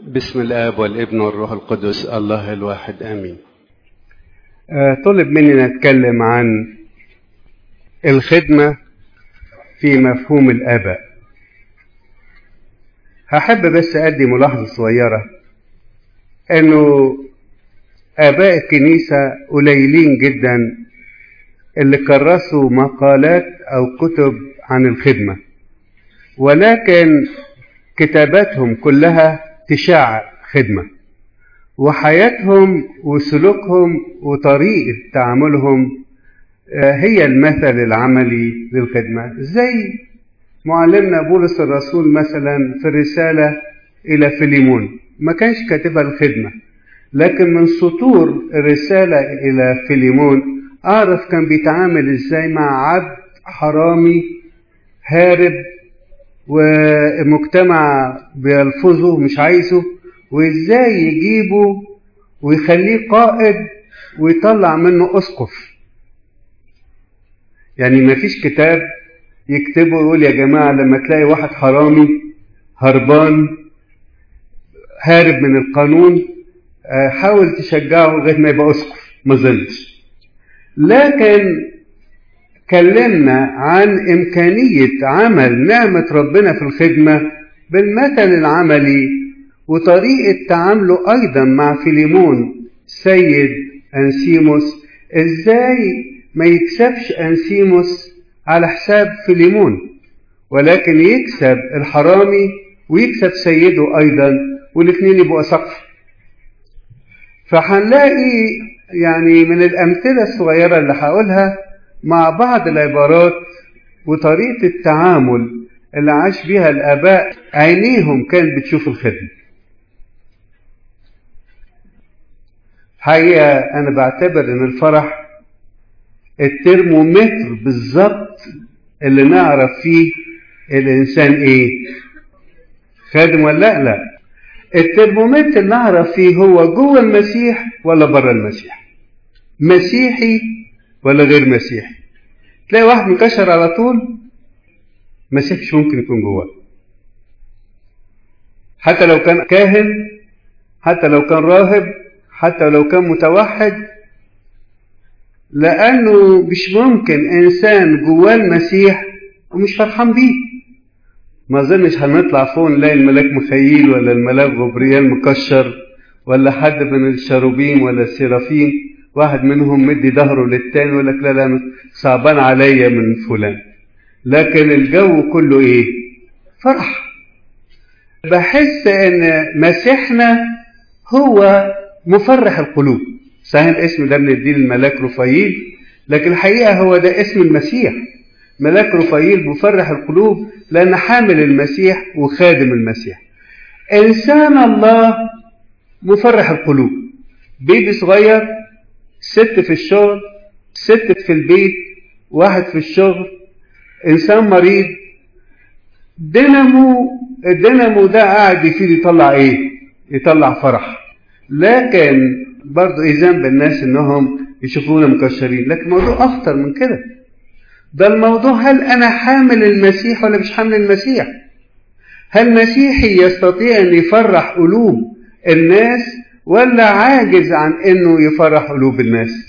بسم الآب والابن والروح القدس الله الواحد آمين آه، طلب مني نتكلم عن الخدمة في مفهوم الآباء هحب بس أدي ملاحظة صغيرة إنه آباء الكنيسة قليلين جدا اللي كرسوا مقالات أو كتب عن الخدمة ولكن كتاباتهم كلها تشاع خدمة وحياتهم وسلوكهم وطريقة تعاملهم هي المثل العملي للخدمة زي معلمنا بولس الرسول مثلا في الرسالة إلى فيليمون ما كانش كاتبها الخدمة لكن من سطور الرسالة إلى فيليمون أعرف كان بيتعامل إزاي مع عبد حرامي هارب ومجتمع بيلفظه مش عايزه وإزاي يجيبه ويخليه قائد ويطلع منه أسقف يعني ما فيش كتاب يكتبه يقول يا جماعة لما تلاقي واحد حرامي هربان هارب من القانون حاول تشجعه لغاية ما يبقى أسقف ما ظلش لكن كلمنا عن إمكانية عمل نعمة ربنا في الخدمة بالمثل العملي وطريقة تعامله أيضا مع فيليمون سيد أنسيموس إزاي ما يكسبش أنسيموس على حساب فيليمون ولكن يكسب الحرامي ويكسب سيده أيضا والاثنين يبقوا سقف فهنلاقي يعني من الأمثلة الصغيرة اللي هقولها مع بعض العبارات وطريقة التعامل اللي عاش بيها الآباء عينيهم كانت بتشوف الخدمة حقيقة أنا بعتبر إن الفرح الترمومتر بالظبط اللي نعرف فيه الإنسان إيه خادم ولا لا لا الترمومتر اللي نعرف فيه هو جوه المسيح ولا بره المسيح مسيحي ولا غير مسيحي تلاقي واحد مكشر على طول مسيحي مش ممكن يكون جواه حتى لو كان كاهن حتى لو كان راهب حتى لو كان متوحد لأنه مش ممكن إنسان جواه المسيح ومش فرحان بيه ما أظنش هنطلع فوق نلاقي الملاك مخيل ولا الملاك غبريال مكشر ولا حد من الشروبيم ولا السرافيم واحد منهم مدي ظهره للتاني يقول لك لا لا صعبان عليا من فلان لكن الجو كله ايه فرح بحس ان مسيحنا هو مفرح القلوب صحيح الاسم ده بنديه للملاك رفايل لكن الحقيقه هو ده اسم المسيح ملاك رفايل مفرح القلوب لان حامل المسيح وخادم المسيح انسان الله مفرح القلوب بيبي صغير ست في الشغل ست في البيت واحد في الشغل انسان مريض دينامو الدينامو ده قاعد يفيد يطلع ايه يطلع فرح لكن برضو ايه ذنب الناس انهم يشوفونا مكشرين لكن الموضوع اخطر من كده ده الموضوع هل انا حامل المسيح ولا مش حامل المسيح هل مسيحي يستطيع ان يفرح قلوب الناس ولا عاجز عن انه يفرح قلوب الناس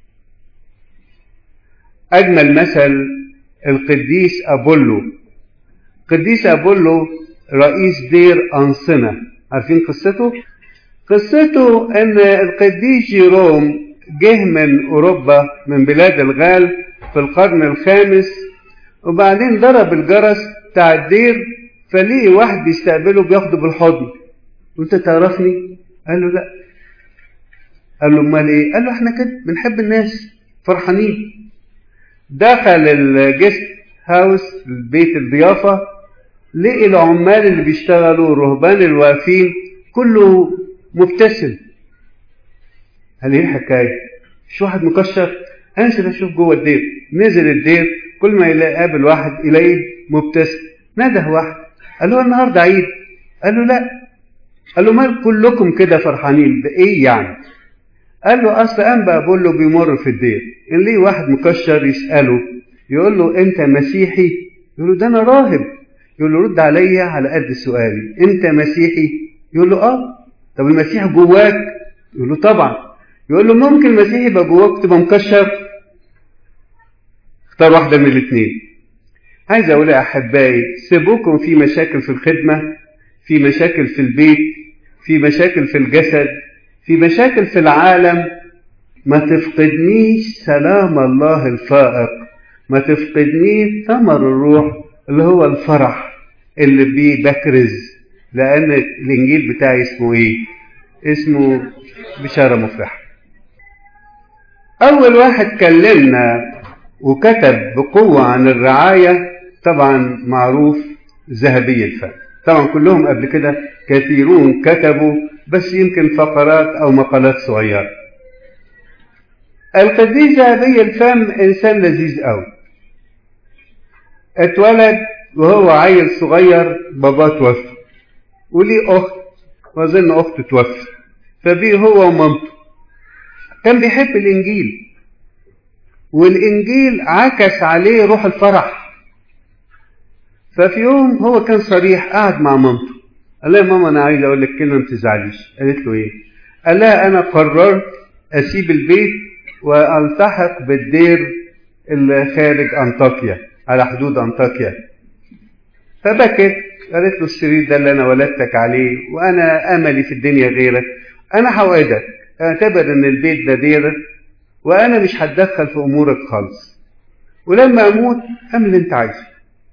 اجمل مثل القديس ابولو قديس ابولو رئيس دير انصنة عارفين قصته قصته ان القديس جيروم جه من اوروبا من بلاد الغال في القرن الخامس وبعدين ضرب الجرس بتاع الدير فليه واحد بيستقبله بياخده بالحضن وانت تعرفني قال له لا قال له امال ايه قال له احنا كده بنحب الناس فرحانين دخل الجست هاوس البيت الضيافة لقي العمال اللي بيشتغلوا الرهبان الواقفين كله مبتسم قال ايه الحكاية مش واحد مكشر انزل اشوف جوه الدير نزل الدير كل ما يقابل واحد يلاقيه مبتسم نده واحد قال له النهارده عيد قال له لا قال له مال كلكم كده فرحانين بايه يعني قال له اصل انبا بقول له بيمر في الدير ان ليه واحد مكشر يساله يقول له انت مسيحي يقول له ده انا راهب يقول له رد عليا على قد سؤالي انت مسيحي يقول له اه طب المسيح جواك يقول له طبعا يقول له ممكن المسيح يبقى جواك تبقى مكشر اختار واحدة من الاثنين عايز اقول يا احبائي سيبوكم في مشاكل في الخدمة في مشاكل في البيت في مشاكل في الجسد في مشاكل في العالم ما تفقدنيش سلام الله الفائق ما تفقدنيش ثمر الروح اللي هو الفرح اللي بيه بكرز لان الانجيل بتاعي اسمه ايه اسمه بشارة مفرحة اول واحد كلمنا وكتب بقوة عن الرعاية طبعا معروف ذهبي الفم طبعا كلهم قبل كده كثيرون كتبوا بس يمكن فقرات او مقالات صغيرة القديس ذهبي الفم انسان لذيذ قوي اتولد وهو عيل صغير باباه توفى وليه اخت واظن اخته توفى فبيه هو ومامته كان بيحب الانجيل والانجيل عكس عليه روح الفرح ففي يوم هو كان صريح قاعد مع مامته قال لها يا ماما انا عايز اقول لك كلمه ما تزعليش قالت له ايه قال لها انا قررت اسيب البيت والتحق بالدير اللي خارج انطاكيا على حدود انطاكيا فبكت قالت له السرير ده اللي انا ولدتك عليه وانا املي في الدنيا غيرك انا هوعدك اعتبر ان البيت ده ديرك وانا مش هتدخل في امورك خالص ولما اموت اعمل اللي انت عايزه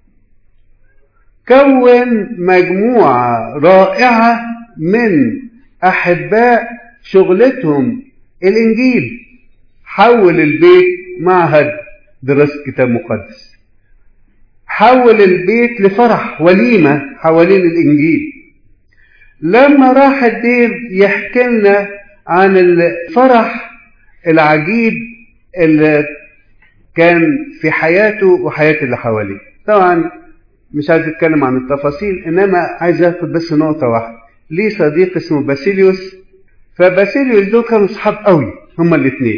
كون مجموعة رائعة من أحباء شغلتهم الإنجيل حول البيت معهد دراسة كتاب مقدس حول البيت لفرح وليمة حوالين الإنجيل لما راح الدير يحكي لنا عن الفرح العجيب اللي كان في حياته وحياة اللي حواليه طبعا مش عايز اتكلم عن التفاصيل انما عايز اخد بس نقطة واحدة ليه صديق اسمه باسيليوس فباسيليوس دول كانوا صحاب قوي هما الاثنين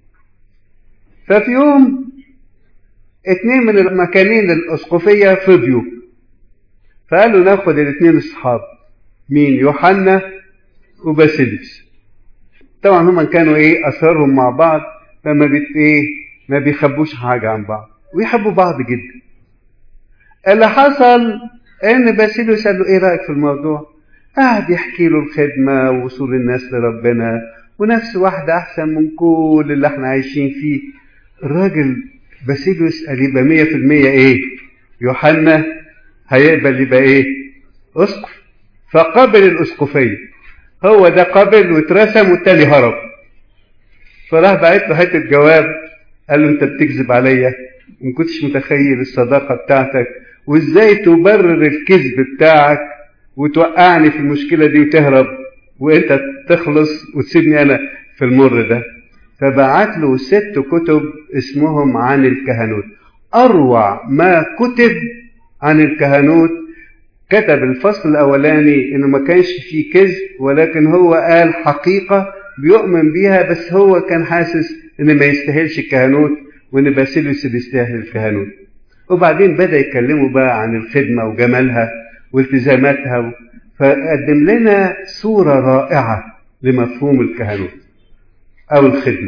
ففي يوم اتنين من المكانين الاسقفية فضيوا فقالوا ناخد الاثنين الصحاب مين يوحنا وباسيليوس طبعا هما كانوا ايه اسرارهم مع بعض فما بت ايه ما بيخبوش حاجة عن بعض ويحبوا بعض جدا اللي حصل ان باسيليوس قال له ايه رايك في الموضوع قعد يحكي له الخدمه ووصول الناس لربنا ونفس واحده احسن من كل اللي احنا عايشين فيه الراجل باسيليوس قال يبقى مية في المية ايه يوحنا هيقبل يبقى ايه اسقف فقبل الاسقفيه هو ده قبل واترسم والتاني هرب فراح بعت له حته جواب قال له انت بتكذب عليا ما كنتش متخيل الصداقه بتاعتك وازاي تبرر الكذب بتاعك وتوقعني في المشكلة دي وتهرب وانت تخلص وتسيبني انا في المر ده فبعت له ست كتب اسمهم عن الكهنوت اروع ما كتب عن الكهنوت كتب الفصل الاولاني انه ما كانش فيه كذب ولكن هو قال حقيقة بيؤمن بيها بس هو كان حاسس ان ما يستاهلش الكهنوت وان باسيليوس بيستاهل الكهنوت وبعدين بدأ يتكلموا بقى عن الخدمة وجمالها والتزاماتها فقدم لنا صورة رائعة لمفهوم الكهنوت أو الخدمة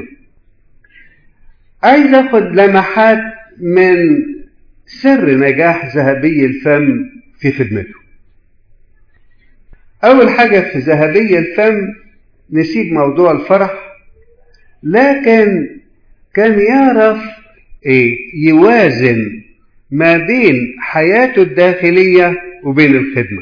عايز أخد لمحات من سر نجاح ذهبي الفم في خدمته أول حاجة في ذهبي الفم نسيب موضوع الفرح لكن كان يعرف إيه يوازن ما بين حياته الداخلية وبين الخدمة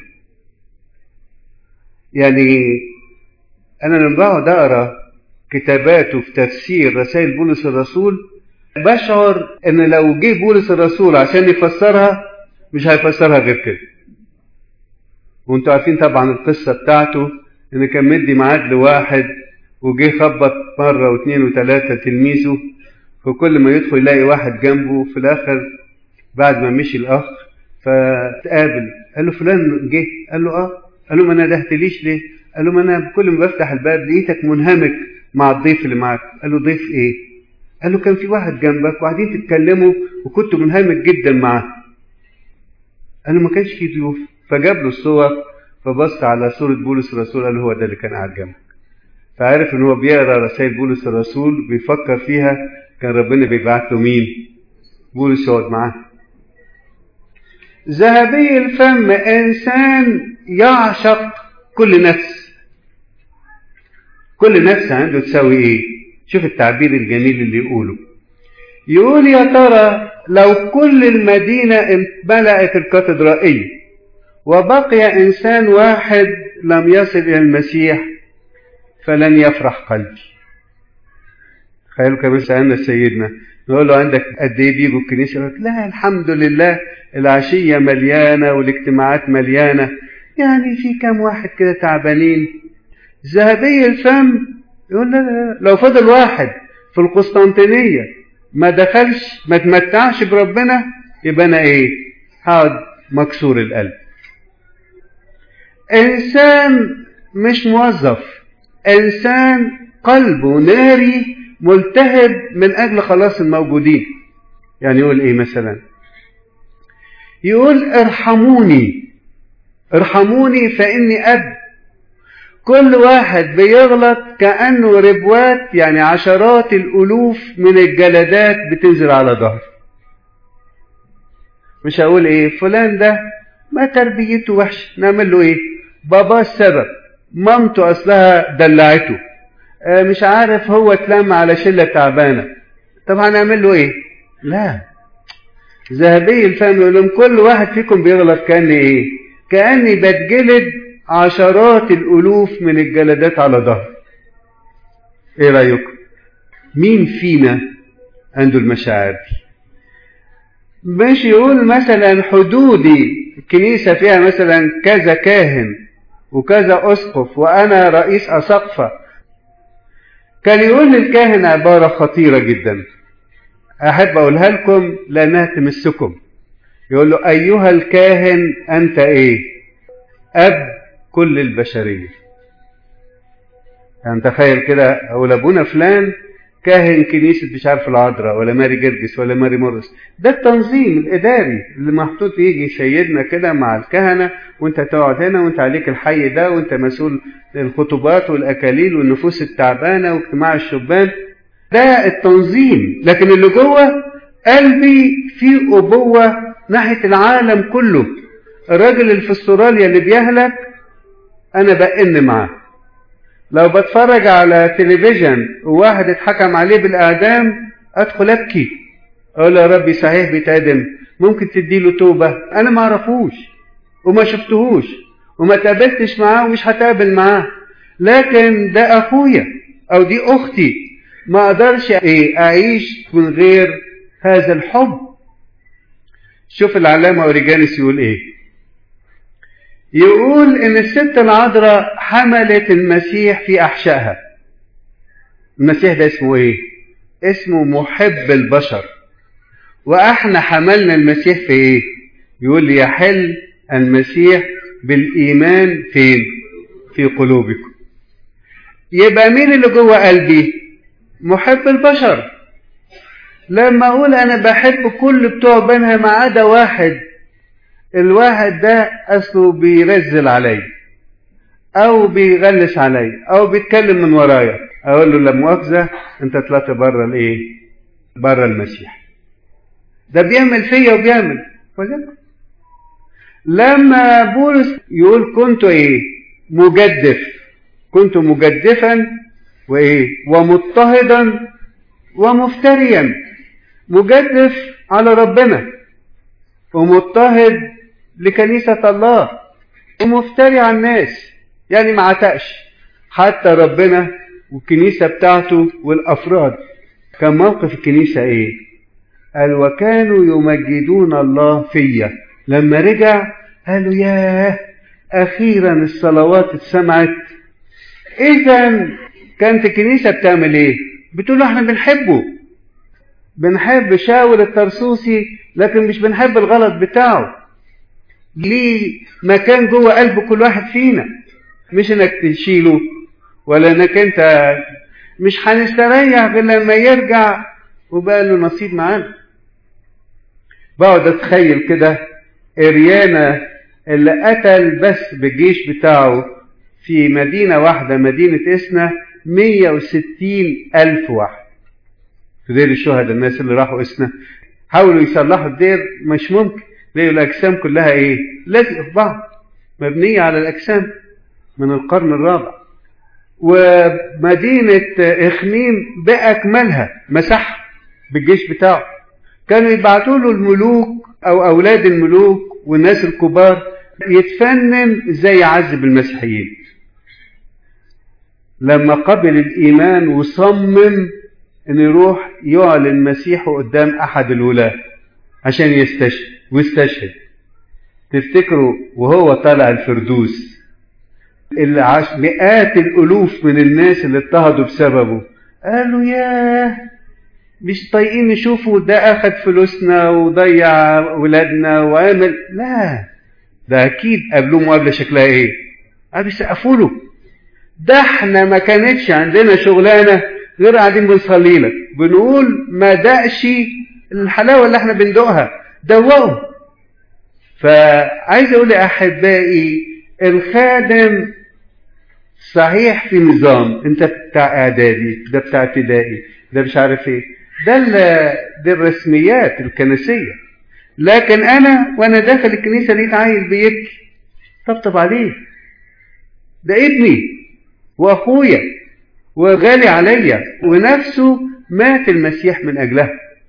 يعني أنا لما بقعد أقرأ كتاباته في تفسير رسائل بولس الرسول بشعر إن لو جه بولس الرسول عشان يفسرها مش هيفسرها غير كده وانتوا عارفين طبعا القصة بتاعته إن كان مدي ميعاد لواحد وجه خبط مرة واثنين وثلاثة تلميذه فكل ما يدخل يلاقي واحد جنبه في الآخر بعد ما مشي الاخ فتقابل قال له فلان جه قال له اه قال له ما ندهتليش ليه قال له ما انا كل ما بفتح الباب لقيتك منهمك مع الضيف اللي معاك قال له ضيف ايه قال له كان في واحد جنبك وقاعدين تتكلموا وكنت منهمك جدا معاه قال له ما كانش في ضيوف فجاب له الصور فبص على صورة بولس الرسول قال له هو ده اللي كان قاعد جنبك فعرف ان هو بيقرا رسائل بولس الرسول بيفكر فيها كان ربنا بيبعت له مين بولس يقعد معاه ذهبي الفم انسان يعشق كل نفس كل نفس عنده تساوي ايه شوف التعبير الجميل اللي يقوله يقول يا ترى لو كل المدينة امتلأت الكاتدرائية وبقي إنسان واحد لم يصل إلى المسيح فلن يفرح قلبي تخيلوا كمان سألنا سيدنا نقول له عندك قد ايه بيجوا الكنيسة يقول لا الحمد لله العشية مليانة والاجتماعات مليانة يعني في كام واحد كده تعبانين ذهبي الفم يقول لا, لا لو فضل واحد في القسطنطينية ما دخلش ما تمتعش بربنا يبقى انا ايه هقعد مكسور القلب انسان مش موظف انسان قلبه ناري ملتهب من اجل خلاص الموجودين يعني يقول ايه مثلا يقول ارحموني ارحموني فاني اب كل واحد بيغلط كانه ربوات يعني عشرات الالوف من الجلدات بتنزل على ظهره مش هقول ايه فلان ده ما تربيته وحشه نعمل له ايه باباه السبب مامته اصلها دلعته آه مش عارف هو اتلم على شله تعبانه طب هنعمل له ايه لا ذهبي الفهم يقول لهم كل واحد فيكم بيغلط كان ايه كاني بتجلد عشرات الالوف من الجلدات على ظهر ايه رايكم مين فينا عنده المشاعر دي مش يقول مثلا حدودي الكنيسه فيها مثلا كذا كاهن وكذا اسقف وانا رئيس اسقفه كان يقول للكاهن عباره خطيره جدا احب اقولها لكم لانها تمسكم يقول له ايها الكاهن انت ايه اب كل البشريه يعني تخيل كده اقول ابونا فلان كاهن كنيسة مش عارف العذراء ولا ماري جرجس ولا ماري مورس ده التنظيم الإداري اللي محطوط يجي سيدنا كده مع الكهنة وانت تقعد هنا وانت عليك الحي ده وانت مسؤول الخطوبات والأكاليل والنفوس التعبانة واجتماع الشبان ده التنظيم لكن اللي جوه قلبي فيه أبوة ناحية العالم كله الراجل اللي في استراليا اللي بيهلك أنا بأن معاه لو بتفرج على تلفزيون وواحد اتحكم عليه بالإعدام أدخل أبكي أقول يا ربي صحيح بيتعدم ممكن تديله توبة أنا ما أعرفوش وما شفتهوش وما تقابلتش معاه ومش هتقابل معاه لكن ده أخويا أو دي أختي ما أقدرش إيه أعيش من غير هذا الحب شوف العلامة أوريجانيس يقول إيه يقول ان الست العذراء حملت المسيح في احشائها المسيح ده اسمه ايه اسمه محب البشر واحنا حملنا المسيح في ايه يقول لي يحل المسيح بالايمان فين في قلوبكم يبقى مين اللي جوه قلبي محب البشر لما اقول انا بحب كل بتوع بنها ما عدا واحد الواحد ده اصله بيرزل علي او بيغلس علي او بيتكلم من ورايا اقول له لا مؤاخذه انت طلعت بره الايه بره المسيح ده بيعمل فيا وبيعمل وذلك لما بولس يقول كنت ايه مجدف كنت مجدفا وايه ومضطهدا ومفتريا مجدف على ربنا ومضطهد لكنيسة الله ومفتري على الناس يعني ما عتقش حتى ربنا والكنيسة بتاعته والأفراد كان موقف الكنيسة إيه؟ قال وكانوا يمجدون الله فيا لما رجع قالوا ياه أخيرا الصلوات اتسمعت إذا كانت الكنيسة بتعمل إيه؟ بتقول احنا بنحبه بنحب شاول الترسوسي لكن مش بنحب الغلط بتاعه ليه مكان جوه قلب كل واحد فينا مش انك تشيله ولا انك انت مش هنستريح غير لما يرجع وبقى له نصيب معانا بقعد اتخيل كده اريانا اللي قتل بس بالجيش بتاعه في مدينة واحدة مدينة إسنا 160 ألف واحد في دير الشهداء الناس اللي راحوا إسنا حاولوا يصلحوا الدير مش ممكن لقوا الأجسام كلها إيه لازقة في بعض مبنية على الأجسام من القرن الرابع ومدينة إخميم بأكملها مسحها بالجيش بتاعه كانوا يبعتوا له الملوك أو أولاد الملوك والناس الكبار يتفنن ازاي يعذب المسيحيين لما قبل الإيمان وصمم أن يروح يعلن مسيحه قدام أحد الولاة عشان يستشهد ويستشهد تفتكروا وهو طالع الفردوس اللي عاش مئات الألوف من الناس اللي اضطهدوا بسببه قالوا ياه مش طايقين نشوفوا ده أخد فلوسنا وضيع ولادنا وعمل لا ده أكيد قابلوه مقابلة شكلها إيه؟ قالوا يسقفوا له ده احنا ما كانتش عندنا شغلانة غير قاعدين بنصلي لك بنقول ما دقش الحلاوة اللي احنا بندوقها دوقوا فعايز اقول لأحبائي الخادم صحيح في نظام انت بتاع اعدادي ده بتاع ابتدائي ده مش عارف ايه ده دي الرسميات الكنسية لكن انا وانا داخل الكنيسة لقيت عيل بيبكي طبطب عليه ده ابني واخويا وغالي عليا ونفسه مات المسيح من اجلها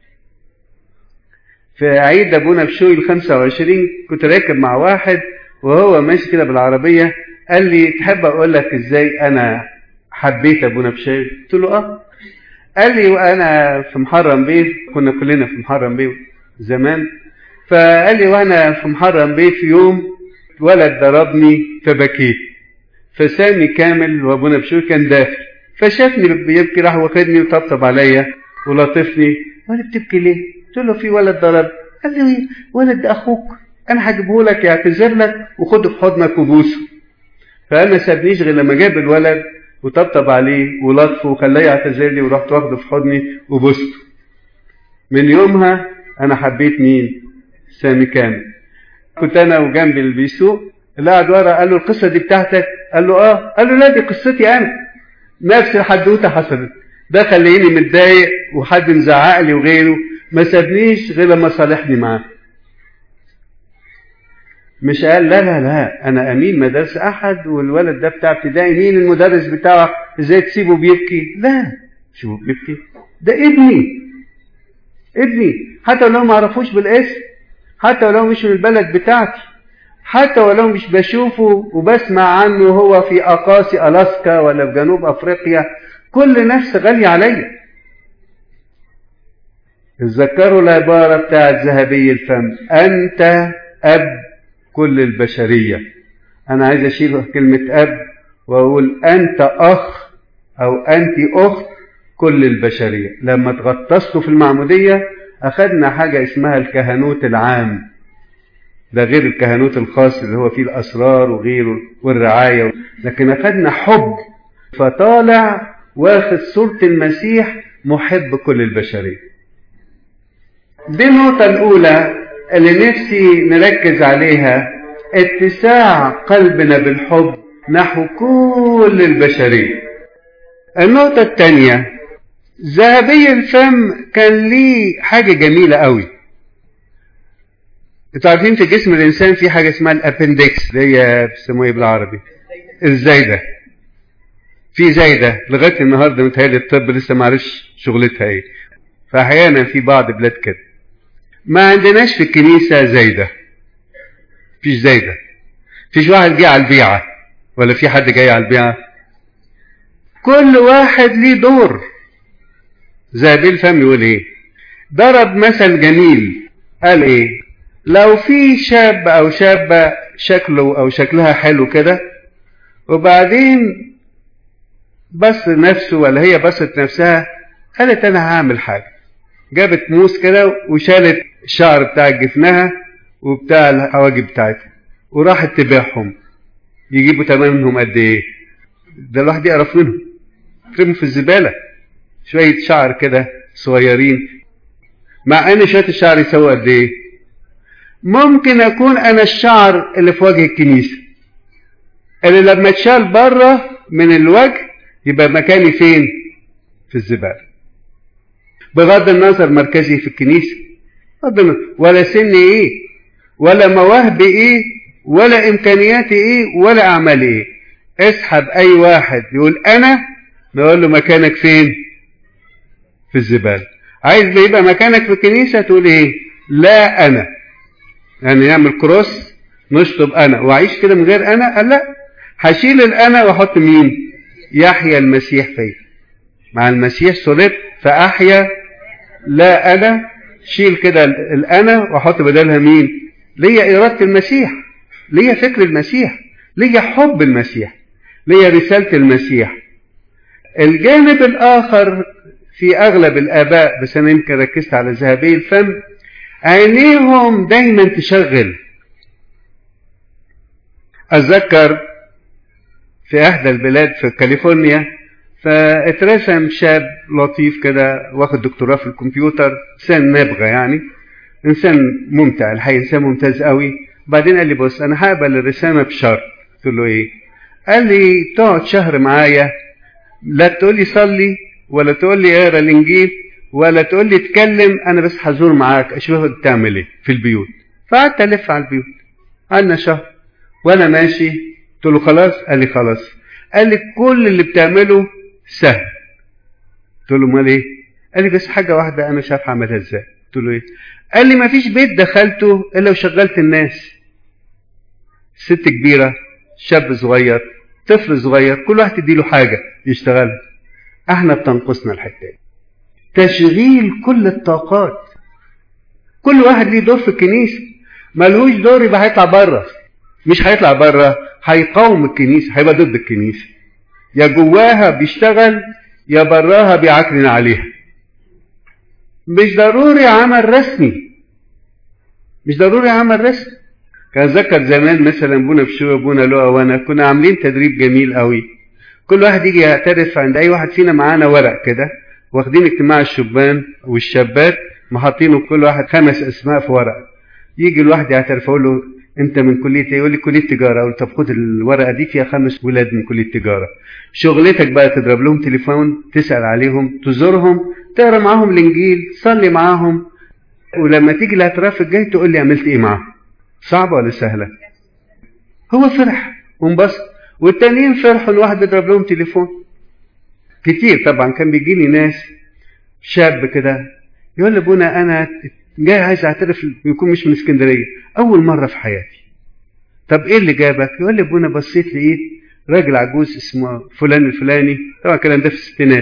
في عيد ابونا بشوي ال 25 كنت راكب مع واحد وهو ماشي كده بالعربيه قال لي تحب اقول لك ازاي انا حبيت ابونا بشوي قلت له اه قال لي وانا في محرم بيه كنا كلنا في محرم بيه زمان فقال لي وانا في محرم بيه في يوم ولد ضربني فبكيت فسامي كامل وابونا بشوي كان داخل فشافني بيبكي راح واخدني وطبطب عليا ولطفني وانا بتبكي ليه؟ قلت له في ولد ضرب قال لي ولد ده اخوك انا هجيبه لك يعتذر لك وخده في حضنك وبوسه فقال ما سابنيش غير لما جاب الولد وطبطب عليه ولطفه وخلاه يعتذر لي ورحت واخده في حضني وبوسته من يومها انا حبيت مين سامي كامل كنت انا وجنبي اللي بيسوق اللي قاعد ورا قال له القصه دي بتاعتك قال له اه قال له لا دي قصتي انا نفس الحدوته حصلت ده خليني متضايق وحد مزعق لي وغيره ما سابنيش غير لما صالحني معاه مش قال لا لا لا انا امين مدرسه احد والولد ده بتاع ابتدائي مين المدرس بتاعه ازاي تسيبه بيبكي لا سيبه بيبكي ده ابني ابني حتى لو ما اعرفوش بالاسم حتى ولو مش من البلد بتاعتي حتى ولو مش بشوفه وبسمع عنه هو في اقاصي الاسكا ولا في جنوب افريقيا كل نفس غالية عليا تذكروا العبارة بتاعت ذهبي الفم أنت أب كل البشرية أنا عايز أشيل كلمة أب وأقول أنت أخ أو أنت أخت كل البشرية لما تغطسته في المعمودية أخذنا حاجة اسمها الكهنوت العام ده غير الكهنوت الخاص اللي هو فيه الأسرار وغيره والرعاية لكن أخذنا حب فطالع واخد صورة المسيح محب كل البشرية دي النقطة الأولى اللي نفسي نركز عليها اتساع قلبنا بالحب نحو كل البشرية النقطة الثانية ذهبي الفم كان ليه حاجة جميلة قوي انتوا عارفين في جسم الانسان في حاجة اسمها الابندكس اللي هي بيسموها ايه بالعربي الزايدة في زايدة لغاية النهاردة متهيألي الطب لسه معرفش شغلتها ايه فأحيانا في بعض بلاد كده ما عندناش في الكنيسة زايدة فيش زايدة فيش واحد جه على البيعة ولا في حد جاي على البيعة كل واحد ليه دور زابيل الفم يقول ايه ضرب مثل جميل قال ايه لو في شاب او شابة شكله او شكلها حلو كده وبعدين بص نفسه ولا هي بصت نفسها قالت انا هعمل حاجة جابت موس كده وشالت الشعر بتاع جفنها وبتاع الحواجب بتاعتها وراحت تبيعهم يجيبوا تمنهم قد ايه ده الواحد يقرف منهم ترموا في الزبالة شوية شعر كده صغيرين مع ان شوية الشعر يسووا قد ايه ممكن اكون انا الشعر اللي في وجه الكنيسه اللي لما اتشال بره من الوجه يبقى مكاني فين في الزباله بغض النظر مركزي في الكنيسه بغض النظر ولا سني ايه ولا مواهبي ايه ولا امكانياتي ايه ولا اعمالي ايه اسحب اي واحد يقول انا نقول له مكانك فين في الزباله عايز يبقى مكانك في الكنيسه تقول ايه لا انا يعني نعمل كروس نشطب انا واعيش كده من غير انا قال لا هشيل الانا واحط مين يحيى المسيح فيا مع المسيح صلبت فاحيا لا انا شيل كده الانا واحط بدلها مين ليا اراده المسيح ليا فكر المسيح ليا حب المسيح ليا رساله المسيح الجانب الاخر في اغلب الاباء بس انا يمكن ركزت على ذهبي الفم عينيهم دايما تشغل اتذكر في احدى البلاد في كاليفورنيا فاترسم شاب لطيف كده واخد دكتوراه في الكمبيوتر انسان نابغه يعني انسان ممتع الحقيقه انسان ممتاز قوي بعدين قال لي بص انا هقبل الرسامه بشرط قلت له ايه قال لي تقعد شهر معايا لا تقول لي صلي ولا تقول لي اقرا الانجيل ولا تقول لي اتكلم انا بس هزور معاك اشوفك بتعمل ايه في البيوت فقعدت الف على البيوت قعدنا شهر وانا ماشي قلت له خلاص قال لي خلاص قال لي كل اللي بتعمله سهل قلت له امال ايه قال لي بس حاجه واحده انا مش عارف اعملها ازاي قلت له ايه قال لي ما فيش بيت دخلته الا وشغلت الناس ست كبيره شاب صغير طفل صغير كل واحد تديله حاجه يشتغلها احنا بتنقصنا الحته دي تشغيل كل الطاقات كل واحد ليه دور في الكنيسه ملهوش دور يبقى هيطلع بره مش هيطلع بره هيقاوم الكنيسه هيبقى ضد الكنيسه يا جواها بيشتغل يا براها بيعكنن عليها مش ضروري عمل رسمي مش ضروري عمل رسمي كان ذكر زمان مثلا ابونا بشوي ابونا لؤى وانا كنا عاملين تدريب جميل قوي كل واحد يجي يعترف عند اي واحد فينا معانا ورق كده واخدين اجتماع الشبان والشابات محاطينه كل واحد خمس اسماء في ورق يجي الواحد يعترف اقول له انت من كليه ايه يقول لي كليه تجاره اقول طب خد الورقه دي فيها خمس ولاد من كليه تجاره شغلتك بقى تضرب لهم تليفون تسال عليهم تزورهم تقرا معاهم الانجيل تصلي معاهم ولما تيجي الاعتراف الجاي تقول لي عملت ايه معاهم صعبه ولا سهله هو فرح وانبسط والتانيين فرحوا ان واحد بيضرب لهم تليفون كتير طبعا كان بيجي لي ناس شاب كده يقول لي ابونا انا جاي عايز اعترف ويكون مش من اسكندريه اول مره في حياتي طب ايه اللي جابك يقول لي ابونا بصيت لقيت راجل عجوز اسمه فلان الفلاني طبعا الكلام ده في الستينات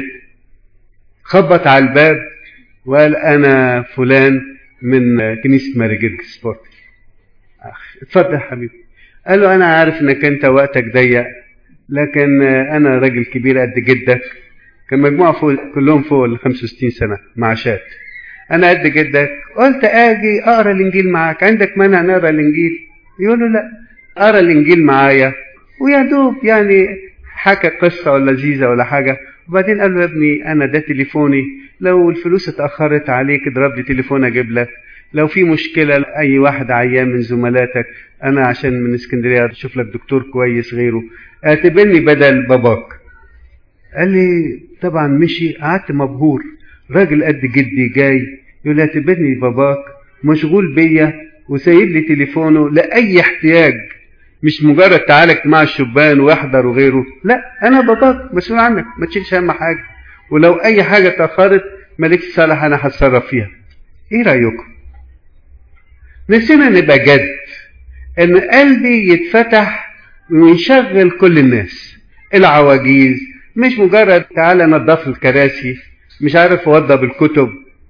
خبط على الباب وقال انا فلان من كنيسه ماري جرج سبورت اتفضل يا حبيبي قال له انا عارف انك انت وقتك ضيق لكن انا راجل كبير قد جدك كان مجموعه فوق كلهم فوق ال 65 سنه معاشات انا قد جدك قلت اجي اقرا الانجيل معاك عندك مانع نقرا الانجيل يقول له لا اقرا الانجيل معايا ويا دوب يعني حكى قصه ولا لذيذه ولا حاجه وبعدين قال له يا ابني انا ده تليفوني لو الفلوس اتاخرت عليك اضرب لي تليفون اجيب لك لو في مشكلة لأي واحد عيان من زملاتك أنا عشان من اسكندرية أشوف لك دكتور كويس غيره اعتبرني بدل باباك قال لي طبعا مشي قعدت مبهور راجل قد جدي جاي يقول لي اعتبرني باباك مشغول بيا وسايب لي تليفونه لأي احتياج مش مجرد تعالى اجتماع الشبان واحضر وغيره لا أنا باباك مسؤول عنك ما تشيلش هم حاجة ولو أي حاجة اتأخرت مالكش صالح أنا هتصرف فيها إيه رأيكم؟ نفسنا نبقى جد ان قلبي يتفتح ويشغل كل الناس العواجيز مش مجرد تعالى نضف الكراسي مش عارف اوضب الكتب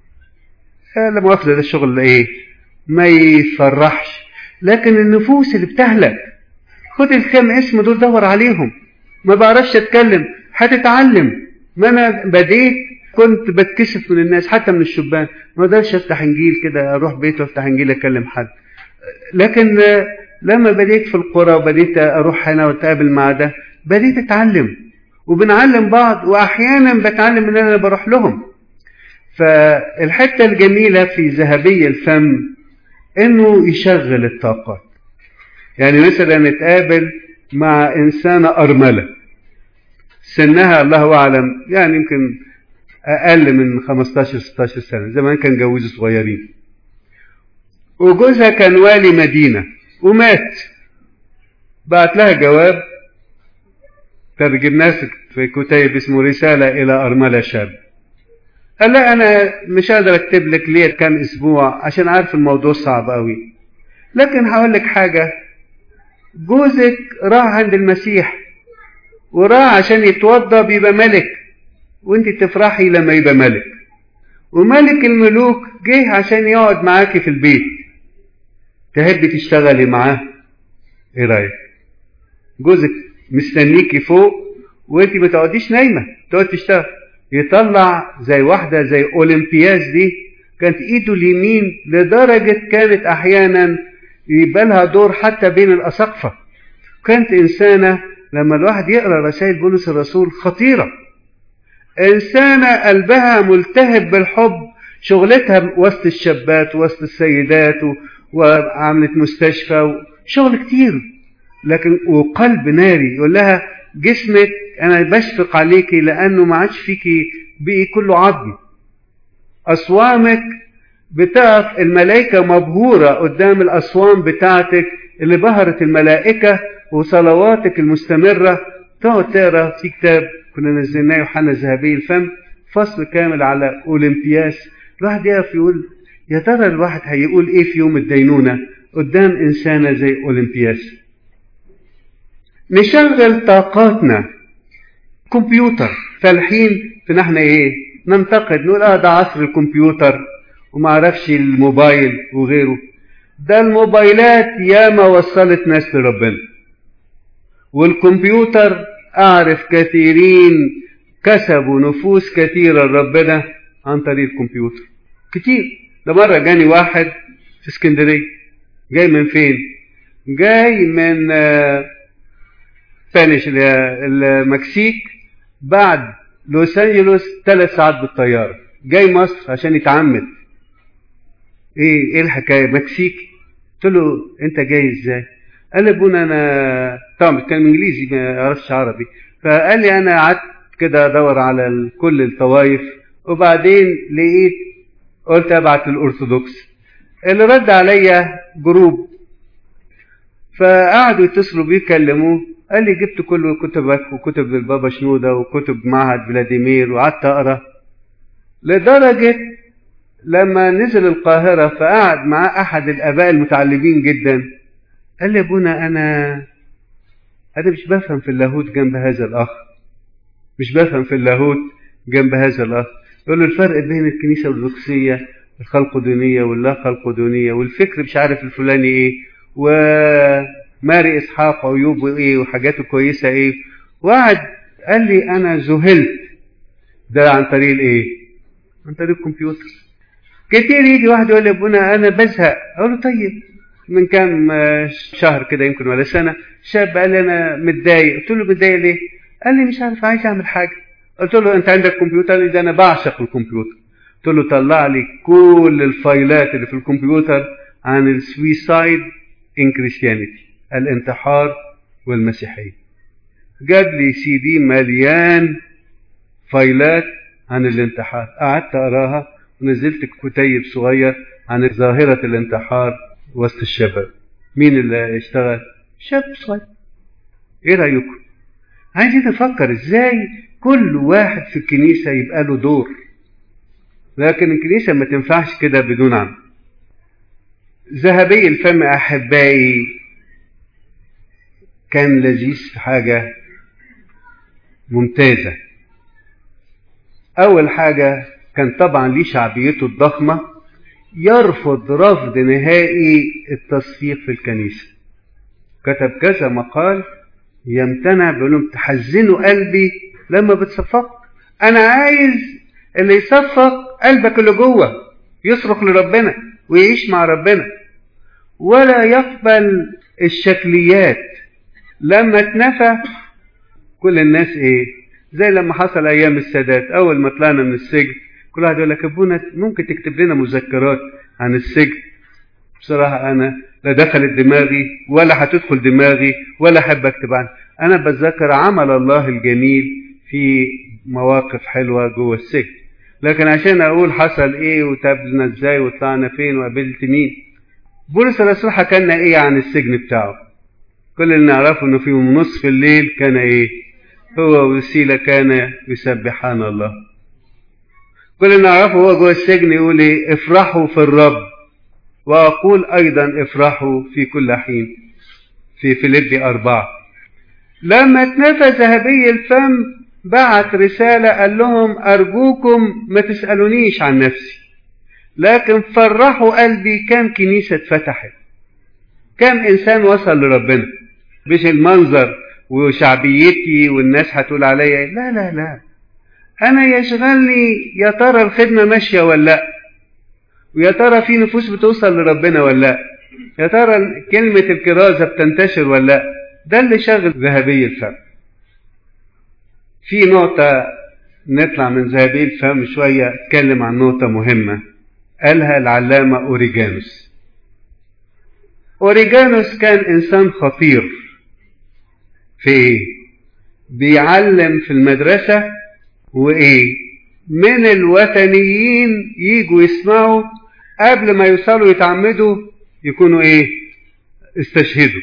لا مؤاخذة ده الشغل ايه ما يفرحش لكن النفوس اللي بتهلك خد الكام اسم دول دور عليهم ما بعرفش اتكلم هتتعلم ما انا بديت كنت بتكسف من الناس حتى من الشبان ما اقدرش افتح انجيل كده اروح بيت وافتح انجيل اكلم حد لكن لما بديت في القرى وبديت اروح هنا واتقابل مع ده بديت اتعلم وبنعلم بعض واحيانا بتعلم ان انا بروح لهم فالحته الجميله في ذهبي الفم انه يشغل الطاقات يعني مثلا نتقابل مع انسانه ارمله سنها الله اعلم يعني يمكن اقل من 15 16 سنه زمان كان جوزوا صغيرين وجوزها كان والي مدينه ومات بعت لها جواب ترجمناه في كتيب اسمه رساله الى ارمله شاب قال لا انا مش قادر اكتب لك ليه كام اسبوع عشان عارف الموضوع صعب قوي لكن هقول لك حاجه جوزك راح عند المسيح وراح عشان يتوضى بيبقى ملك وانت تفرحي لما يبقى ملك وملك الملوك جه عشان يقعد معاكي في البيت تحبي تشتغلي معاه ايه رايك جوزك مستنيكي فوق وانت ما تقعديش نايمه تقعد تشتغل يطلع زي واحده زي اولمبياس دي كانت ايده اليمين لدرجه كانت احيانا يبقى لها دور حتى بين الاساقفه كانت انسانه لما الواحد يقرا رسائل بولس الرسول خطيره انسانه قلبها ملتهب بالحب شغلتها وسط الشابات وسط السيدات وعملت مستشفى شغل كتير لكن وقلب ناري يقول لها جسمك انا بشفق عليكي لانه ما عادش فيكي بقي كله عظم اصوامك بتقف الملائكه مبهوره قدام الاصوام بتاعتك اللي بهرت الملائكه وصلواتك المستمره تقعد تقرا في كتاب كنا نزلناه يوحنا ذهبي الفم فصل كامل على اولمبياس الواحد يقف يقول يا ترى الواحد هيقول ايه في يوم الدينونه قدام انسانه زي اولمبياس نشغل طاقاتنا كمبيوتر فالحين في نحن ايه ننتقد نقول اه ده عصر الكمبيوتر وما اعرفش الموبايل وغيره ده الموبايلات ياما وصلت ناس لربنا والكمبيوتر اعرف كثيرين كسبوا نفوس كثيرة لربنا عن طريق الكمبيوتر كتير ده مرة جاني واحد في اسكندرية جاي من فين جاي من سبانيش المكسيك بعد لوس انجلوس ثلاث ساعات بالطيارة جاي مصر عشان يتعمد ايه ايه الحكاية مكسيكي قلت له انت جاي ازاي قال لي ابونا انا طبعا بيتكلم انجليزي ما يعرفش عربي فقال لي انا قعدت كده ادور على كل الطوائف وبعدين لقيت قلت ابعت للارثوذكس اللي رد عليا جروب فقعدوا يتصلوا بيه يكلموه قال لي جبت كل كتبك وكتب البابا شنودة وكتب معهد فلاديمير وقعدت اقرا لدرجة لما نزل القاهرة فقعد مع أحد الآباء المتعلمين جدا قال لي أبونا أنا أنا مش بفهم في اللاهوت جنب هذا الأخ مش بفهم في اللاهوت جنب هذا الأخ يقول له الفرق بين الكنيسة الأرثوذكسية الخلقدونية واللا خلقدونية والفكر مش عارف الفلاني إيه وماري إسحاق وأيوب إيه وحاجاته كويسة إيه وقعد قال لي أنا ذهلت ده عن طريق الإيه؟ عن طريق الكمبيوتر كتير يجي واحد يقول لي ابونا انا بزهق اقول له طيب من كام شهر كده يمكن ولا سنه شاب قال لي انا متضايق قلت له متضايق ليه؟ قال لي مش عارف عايز اعمل حاجه قلت له انت عندك كمبيوتر؟ قال لي ده انا بعشق الكمبيوتر قلت له طلع لي كل الفايلات اللي في الكمبيوتر عن السويسايد ان كريستيانيتي الانتحار والمسيحيه جاب لي سي دي مليان فايلات عن الانتحار قعدت اقراها ونزلت كتيب صغير عن ظاهرة الانتحار وسط الشباب مين اللي اشتغل شاب صغير ايه رأيكم عايزين نفكر ازاي كل واحد في الكنيسة يبقى له دور لكن الكنيسة ما تنفعش كده بدون عمل ذهبي الفم أحبائي كان لذيذ في حاجة ممتازة أول حاجة كان طبعا ليه شعبيته الضخمة يرفض رفض نهائي التصفيق في الكنيسة كتب كذا مقال يمتنع بيقول لهم تحزنوا قلبي لما بتصفق أنا عايز اللي يصفق قلبك اللي جوه يصرخ لربنا ويعيش مع ربنا ولا يقبل الشكليات لما اتنفى كل الناس ايه زي لما حصل ايام السادات اول ما طلعنا من السجن كل واحد يقول لك ابونا ممكن تكتب لنا مذكرات عن السجن بصراحة أنا لا دخلت دماغي ولا هتدخل دماغي ولا أحب أكتب عنها أنا بتذكر عمل الله الجميل في مواقف حلوة جوه السجن لكن عشان أقول حصل إيه وتابلنا إزاي وطلعنا فين وقابلت مين بولس الرسول حكى لنا إيه عن السجن بتاعه كل اللي نعرفه إنه في نصف الليل كان إيه هو وسيلة كان يسبحان الله كل اللي نعرفه هو جوه السجن يقول إيه افرحوا في الرب وأقول أيضا افرحوا في كل حين في فيليبي أربعة لما اتنفى ذهبي الفم بعت رسالة قال لهم أرجوكم ما تسألونيش عن نفسي لكن فرحوا قلبي كم كنيسة اتفتحت كم إنسان وصل لربنا مش المنظر وشعبيتي والناس هتقول عليا لا لا لا أنا يشغلني يا ترى الخدمة ماشية ولا لأ ويا ترى في نفوس بتوصل لربنا ولا لا يا ترى كلمة الكرازة بتنتشر ولا لا ده اللي شغل ذهبي الفم في نقطة نطلع من ذهبي الفم شوية اتكلم عن نقطة مهمة قالها العلامة أوريجانوس أوريجانوس كان إنسان خطير في إيه؟ بيعلم في المدرسة وإيه من الوثنيين يجوا يسمعوا قبل ما يوصلوا يتعمدوا يكونوا ايه استشهدوا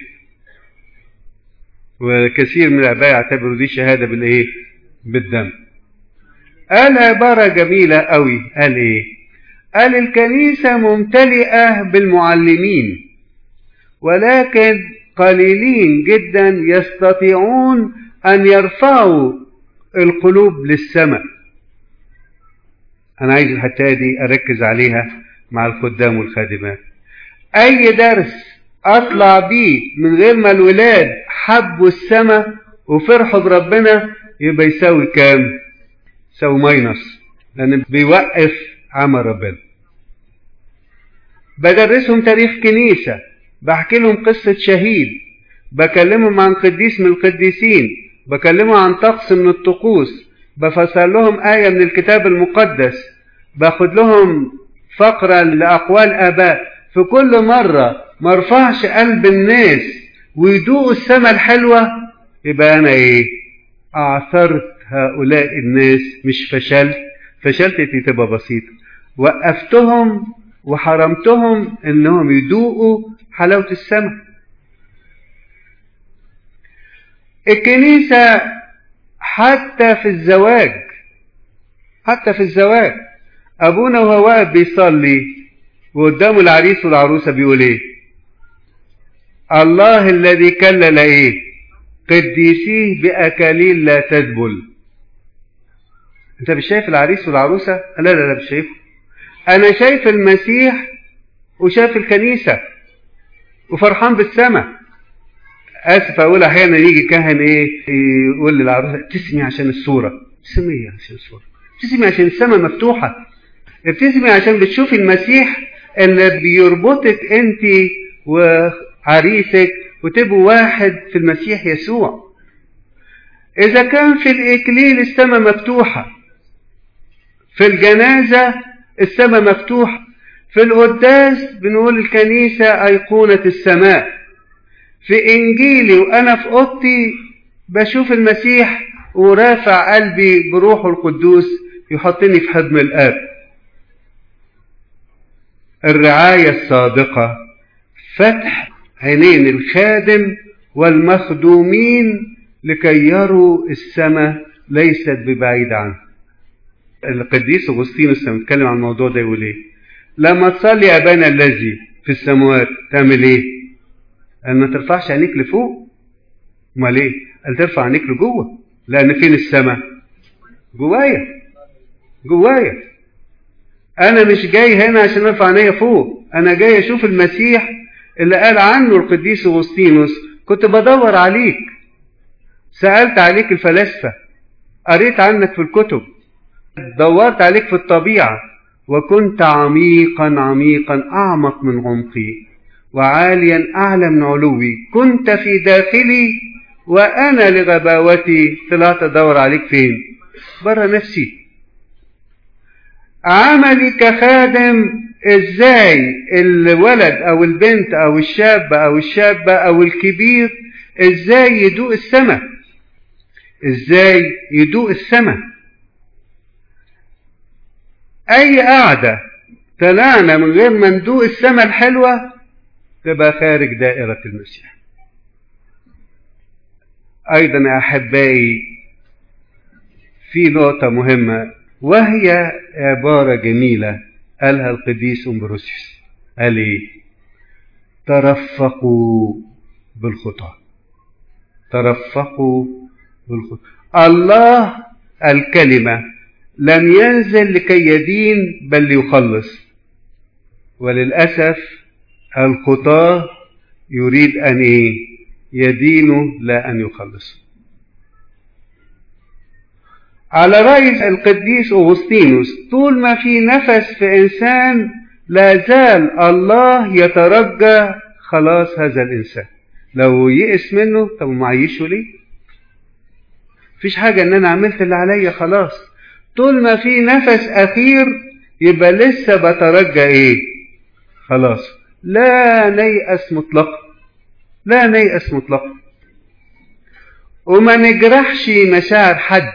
وكثير من الاباء يعتبروا دي شهاده بالايه بالدم قال عباره جميله قوي قال ايه قال الكنيسه ممتلئه بالمعلمين ولكن قليلين جدا يستطيعون ان يرفعوا القلوب للسماء أنا عايز الحتة دي أركز عليها مع الخدام والخادمات أي درس أطلع بيه من غير ما الولاد حبوا السماء وفرحوا بربنا يبقى يساوي كام؟ يساوي ماينس لأن بيوقف عمل ربنا بدرسهم تاريخ كنيسة بحكي لهم قصة شهيد بكلمهم عن قديس من القديسين بكلمهم عن طقس من الطقوس بفسر لهم آية من الكتاب المقدس باخد لهم فقرة لأقوال آباء في كل مرة ما ارفعش قلب الناس ويدوقوا السماء الحلوة يبقى أنا إيه؟ أعثرت هؤلاء الناس مش فشلت فشلت دي تبقى بسيطة وقفتهم وحرمتهم إنهم يدوقوا حلاوة السماء الكنيسة حتى في الزواج حتى في الزواج ابونا وهو واقف بيصلي وقدامه العريس والعروسه بيقول ايه الله الذي كلل ايه قديسيه باكاليل لا تذبل انت مش شايف العريس والعروسه لا لا لا مش شايفه انا شايف المسيح وشايف الكنيسه وفرحان بالسماء اسف اقول احيانا يجي كاهن ايه يقول للعروسه ابتسمي عشان الصوره ابتسمي عشان الصوره ابتسمي عشان السماء مفتوحه ابتسمي عشان بتشوفي المسيح اللي بيربطك انت وعريسك وتبقوا واحد في المسيح يسوع اذا كان في الاكليل السماء مفتوحه في الجنازه السماء مفتوحه في القداس بنقول الكنيسه ايقونه السماء في انجيلي وانا في اوضتي بشوف المسيح ورافع قلبي بروحه القدوس يحطني في حضن الاب الرعايه الصادقه فتح عينين الخادم والمخدومين لكي يروا السماء ليست ببعيد عنه القديس اغسطينوس لما بيتكلم عن الموضوع ده يقول ايه لما تصلي ابانا الذي في السماوات تعمل ايه قال ما ترفعش عينيك لفوق امال ايه قال ترفع عينيك لجوه لان فين السماء جوايا جوايا انا مش جاي هنا عشان ارفع عينيا فوق انا جاي اشوف المسيح اللي قال عنه القديس اغسطينوس كنت بدور عليك سالت عليك الفلاسفه قريت عنك في الكتب دورت عليك في الطبيعه وكنت عميقا عميقا اعمق من عمقي وعاليا اعلى من علوي كنت في داخلي وانا لغباوتي طلعت ادور عليك فين بره نفسي عملي كخادم ازاي الولد او البنت او الشاب او الشابة او الكبير ازاي يدوق السماء ازاي يدوق السماء اي قعدة طلعنا من غير ما ندوق السماء الحلوة تبقى خارج دائرة المسيح ايضا يا احبائي في نقطة مهمة وهي عبارة جميلة قالها القديس أمبروسيوس قال إيه؟ ترفقوا بالخطى ترفقوا بالخطى الله الكلمة لم ينزل لكي يدين بل ليخلص وللأسف الخطاة يريد أن إيه؟ يدينوا لا أن يخلصوا على رأي القديس أغسطينوس طول ما في نفس في إنسان لا زال الله يترجى خلاص هذا الإنسان لو يئس منه طب ما عيشه ليه فيش حاجة ان انا عملت اللي عليا خلاص طول ما في نفس اخير يبقى لسه بترجى ايه خلاص لا نيأس مطلقا لا نيأس مطلقا وما نجرحش مشاعر حد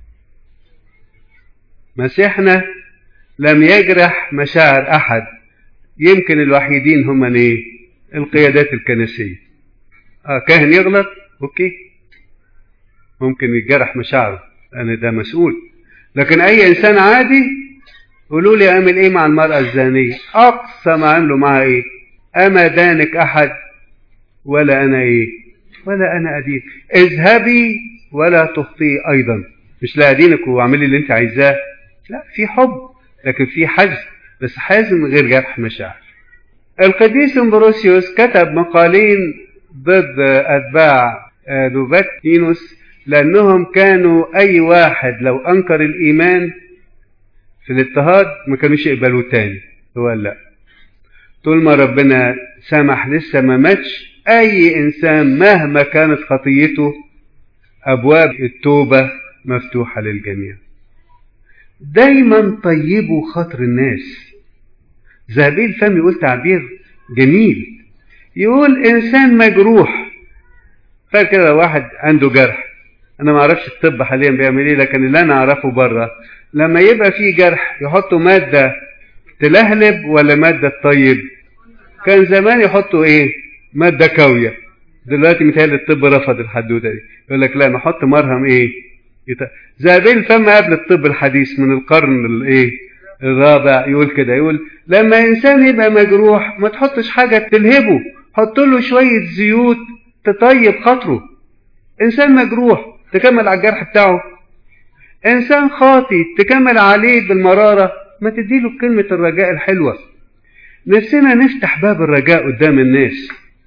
مسيحنا لم يجرح مشاعر احد يمكن الوحيدين هم ايه القيادات الكنسيه اه كاهن يغلط اوكي ممكن يتجرح مشاعره انا ده مسؤول لكن اي انسان عادي قولوا لي اعمل ايه مع المراه الزانيه اقصى ما عملوا معها ايه اما دانك احد ولا انا ايه ولا انا ادين اذهبي ولا تخطئي ايضا مش لا ادينك واعملي اللي انت عايزاه لا في حب لكن في حزم بس حازم غير جرح مشاعر القديس امبروسيوس كتب مقالين ضد اتباع نوفاكينوس لانهم كانوا اي واحد لو انكر الايمان في الاضطهاد ما كانوش يقبلوه تاني هو لا طول ما ربنا سمح لسه ما ماتش اي انسان مهما كانت خطيته ابواب التوبه مفتوحه للجميع دايما طيبوا خاطر الناس ذهبي الفم يقول تعبير جميل يقول انسان مجروح فاكر كده واحد عنده جرح انا ما اعرفش الطب حاليا بيعمل ايه لكن اللي انا اعرفه بره لما يبقى في جرح يحطوا ماده تلهلب ولا ماده تطيب كان زمان يحطوا ايه ماده كاويه دلوقتي متهيألي الطب رفض الحدوته دي يقول لك لا نحط مرهم ايه ذهبي الفم قبل الطب الحديث من القرن الايه الرابع يقول كده يقول لما انسان يبقى مجروح ما تحطش حاجه تلهبه حط له شويه زيوت تطيب خاطره انسان مجروح تكمل على الجرح بتاعه انسان خاطي تكمل عليه بالمراره ما تديله كلمه الرجاء الحلوه نفسنا نفتح باب الرجاء قدام الناس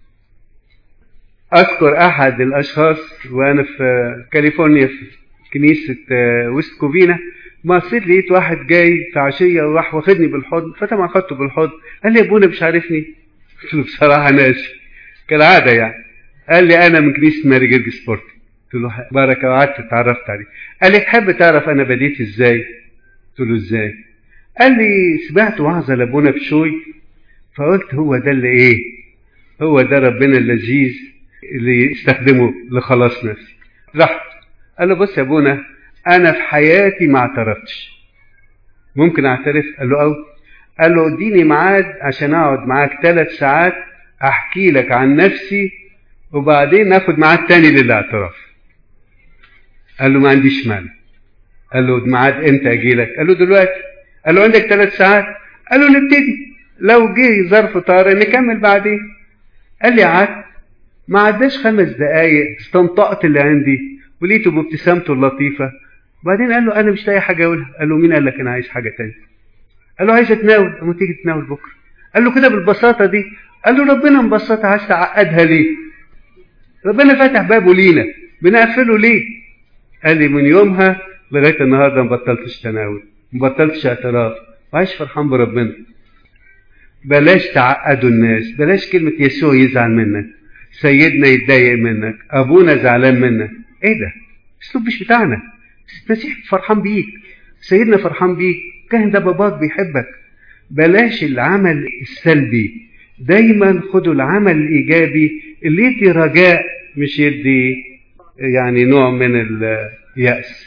اذكر احد الاشخاص وانا في كاليفورنيا في كنيسه ويست كوفينا بصيت لقيت واحد جاي في عشيه وراح واخدني بالحضن فطبعا خدته بالحضن قال لي يا ابونا مش عارفني قلت له بصراحه ناسي كالعاده يعني قال لي انا من كنيسه ماري جرج سبورت قلت له بركه وقعدت اتعرفت عليه قال لي تحب تعرف انا بديت ازاي قلت له ازاي قال لي سمعت وعظه لابونا بشوي فقلت هو ده اللي ايه هو ده ربنا اللذيذ اللي يستخدمه لخلاص نفسي رحت قال له بص يا ابونا انا في حياتي ما اعترفتش ممكن اعترف قال له او قال له اديني ميعاد عشان اقعد معاك ثلاث ساعات احكي لك عن نفسي وبعدين ناخد ميعاد تاني للاعتراف قال له ما عنديش مانع قال له ميعاد امتى اجي لك قال له دلوقتي قال له عندك ثلاث ساعات قال له نبتدي لو جه ظرف طارئ نكمل بعدين قال لي قعدت ما عداش خمس دقايق استنطقت اللي عندي ولقيته بابتسامته اللطيفة وبعدين قال له أنا مش لاقي حاجة أقولها قال له مين قال لك أنا عايز حاجة تانية قال له عايز أتناول أما تيجي تتناول بكرة قال له كده بالبساطة دي قال له ربنا مبسطها عايز تعقدها ليه ربنا فتح بابه لينا بنقفله ليه قال لي من يومها لغاية النهاردة ما بطلتش تناول ما بطلتش اعتراف وعايش فرحان بربنا بلاش تعقدوا الناس بلاش كلمة يسوع يزعل منك سيدنا يتضايق منك أبونا زعلان منك ايه ده اسلوب مش بتاعنا المسيح فرحان بيك سيدنا فرحان بيك كاهن ده باباك بيحبك بلاش العمل السلبي دايما خدوا العمل الايجابي اللي يدي رجاء مش يدي يعني نوع من اليأس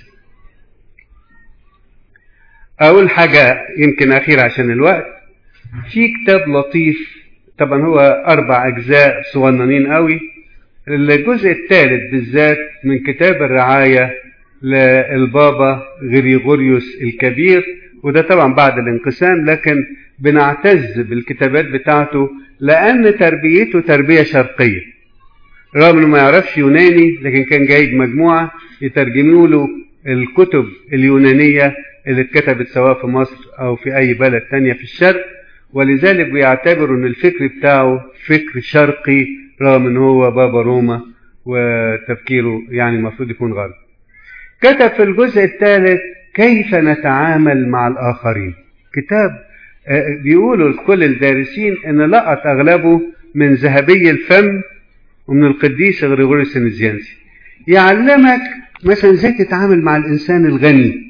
اول حاجة يمكن اخيرة عشان الوقت في كتاب لطيف طبعا هو اربع اجزاء صغننين قوي الجزء الثالث بالذات من كتاب الرعاية للبابا غريغوريوس الكبير وده طبعا بعد الانقسام لكن بنعتز بالكتابات بتاعته لأن تربيته تربية شرقية رغم انه ما يعرفش يوناني لكن كان جايب مجموعة يترجموا له الكتب اليونانية اللي اتكتبت سواء في مصر أو في أي بلد تانية في الشرق ولذلك بيعتبروا ان الفكر بتاعه فكر شرقي رغم ان هو بابا روما وتفكيره يعني المفروض يكون غرب كتب في الجزء الثالث كيف نتعامل مع الآخرين كتاب بيقولوا كل الدارسين ان لقط اغلبه من ذهبي الفم ومن القديس غريغوريوس النزيانسي يعلمك مثلا ازاي تتعامل مع الانسان الغني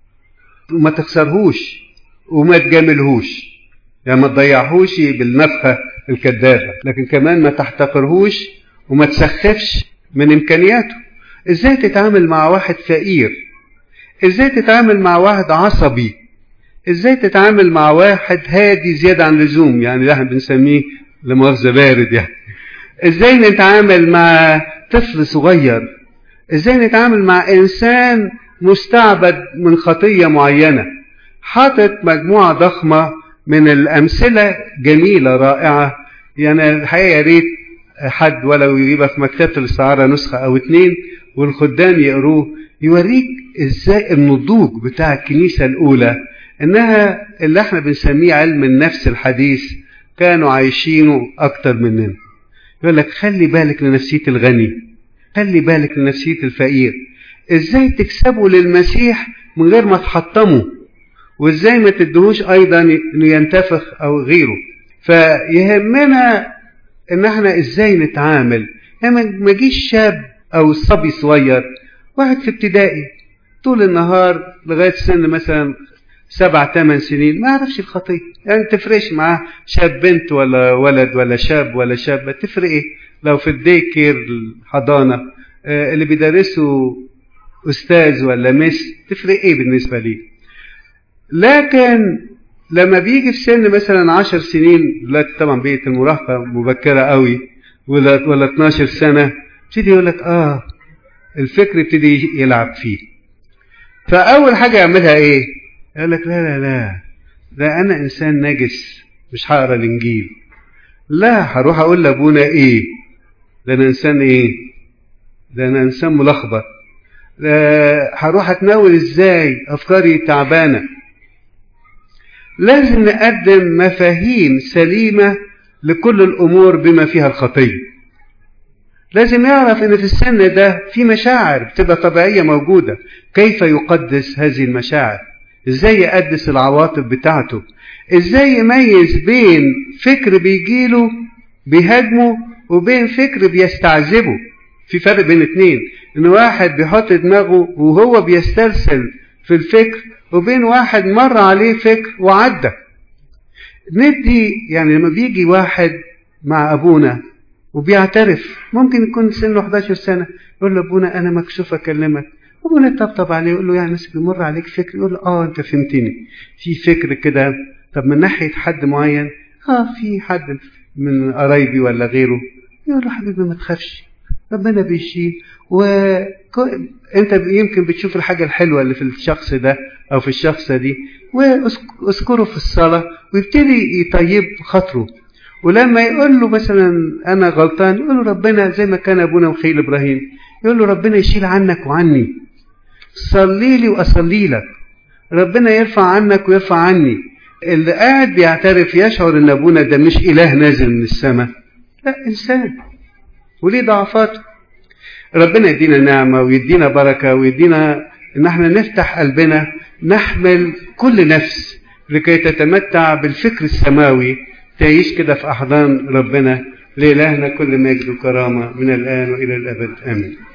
وما تخسرهوش وما تجاملهوش يعني ما تضيعهوش بالنفخة الكذابة لكن كمان ما تحتقرهوش وما تسخفش من امكانياته ازاي تتعامل مع واحد فقير ازاي تتعامل مع واحد عصبي ازاي تتعامل مع واحد هادي زيادة عن اللزوم يعني ده احنا بنسميه لمؤاخذة بارد يعني ازاي نتعامل مع طفل صغير ازاي نتعامل مع انسان مستعبد من خطية معينة حاطط مجموعة ضخمة من الأمثلة جميلة رائعة يعني الحقيقة يا ريت حد ولو يبقى في مكتبة الاستعارة نسخة أو اتنين والخدام يقروه يوريك ازاي النضوج بتاع الكنيسة الأولى إنها اللي احنا بنسميه علم النفس الحديث كانوا عايشينه أكتر مننا يقول لك خلي بالك لنفسية الغني خلي بالك لنفسية الفقير ازاي تكسبه للمسيح من غير ما تحطمه وازاي ما تدهوش ايضا انه ينتفخ او غيره فيهمنا ان احنا ازاي نتعامل يعني ما جيش شاب او صبي صغير واحد في ابتدائي طول النهار لغايه سن مثلا سبع ثمان سنين ما يعرفش الخطيه يعني تفرقش معاه شاب بنت ولا ولد ولا شاب ولا شابه تفرق ايه لو في الدي كير الحضانه اللي بيدرسوا استاذ ولا مس تفرق ايه بالنسبه ليه لكن لما بيجي في سن مثلا عشر سنين دلوقتي طبعا بقيت المراهقه مبكره قوي ولا ولا 12 سنه يبتدي يقول لك اه الفكر يبتدي يلعب فيه فاول حاجه يعملها ايه يقول لك لا لا لا ده انا انسان نجس مش هقرا الانجيل لا هروح اقول لابونا ايه ده انا انسان ايه ده انا انسان ملخبط هروح اتناول ازاي افكاري تعبانه لازم نقدم مفاهيم سليمه لكل الامور بما فيها الخطيه لازم يعرف ان في السن ده في مشاعر بتبقى طبيعيه موجوده كيف يقدس هذه المشاعر ازاي يقدس العواطف بتاعته ازاي يميز بين فكر بيجيله بيهاجمه وبين فكر بيستعذبه في فرق بين اتنين ان واحد بيحط دماغه وهو بيسترسل في الفكر وبين واحد مر عليه فكر وعدى ندي يعني لما بيجي واحد مع ابونا وبيعترف ممكن يكون سنه 11 سنه يقول له ابونا انا مكسوف اكلمك ابونا يطبطب عليه يقول له يعني بس بيمر عليك فكر يقول له اه انت فهمتني في فكر كده طب من ناحيه حد معين اه في حد من قرايبي ولا غيره يقول له حبيبي ما تخافش ربنا بيشيل وانت يمكن بتشوف الحاجة الحلوة اللي في الشخص ده او في الشخصة دي واذكره في الصلاة ويبتدي يطيب خاطره ولما يقول له مثلا انا غلطان يقول له ربنا زي ما كان ابونا وخيل ابراهيم يقول له ربنا يشيل عنك وعني صلي لي واصلي لك ربنا يرفع عنك ويرفع عني اللي قاعد بيعترف يشعر ان ابونا ده مش اله نازل من السماء لا انسان وليه ضعفاته ربنا يدينا نعمة ويدينا بركة ويدينا ان احنا نفتح قلبنا نحمل كل نفس لكي تتمتع بالفكر السماوي تعيش كده في احضان ربنا لإلهنا كل مجد وكرامة من الآن وإلى الأبد آمين